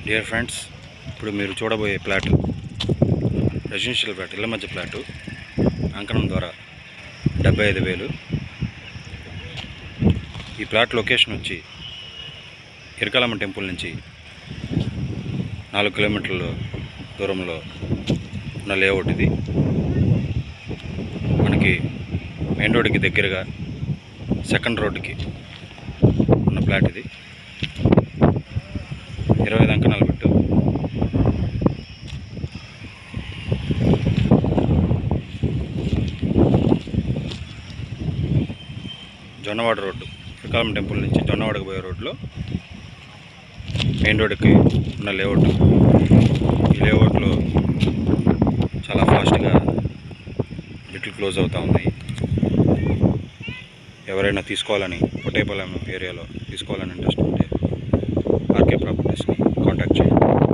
dear friends ఇప్పుడు మీరు చూడబోయే ప్లాట్ రెసిడెన్షియల్ ప్లాట్ ఇళ్ళ మధ్య ప్లాటు అంకణం ద్వారా డెబ్బై ఐదు వేలు ఈ ప్లాట్ లొకేషన్ వచ్చి ఇరకాలమ్మ టెంపుల్ నుంచి నాలుగు కిలోమీటర్ల దూరంలో ఉన్న లేఅవుట్ ఇది మనకి మెయిన్ రోడ్డుకి దగ్గరగా సెకండ్ రోడ్డుకి ఉన్న ప్లాట్ ఇది ఇరవై ఐదు అంకణాలు పెట్టు జొన్నవాడ రోడ్డు శ్రీకాళం టెంపుల్ నుంచి జొన్నవాడకు పోయే రోడ్లో మెయిన్ రోడ్డుకి ఉన్న లేఅవుట్ ఈ లేఅవుట్లో చాలా ఫాస్ట్గా లిటిల్ క్లోజ్ అవుతూ ఉన్నాయి ఎవరైనా తీసుకోవాలని పొటేపాలెం ఏరియాలో తీసుకోవాలని ఇంట్రెస్ట్ ఉంటే ఆర్కే ప్రాపర్టీస్ని కాంటాక్ట్ చేయండి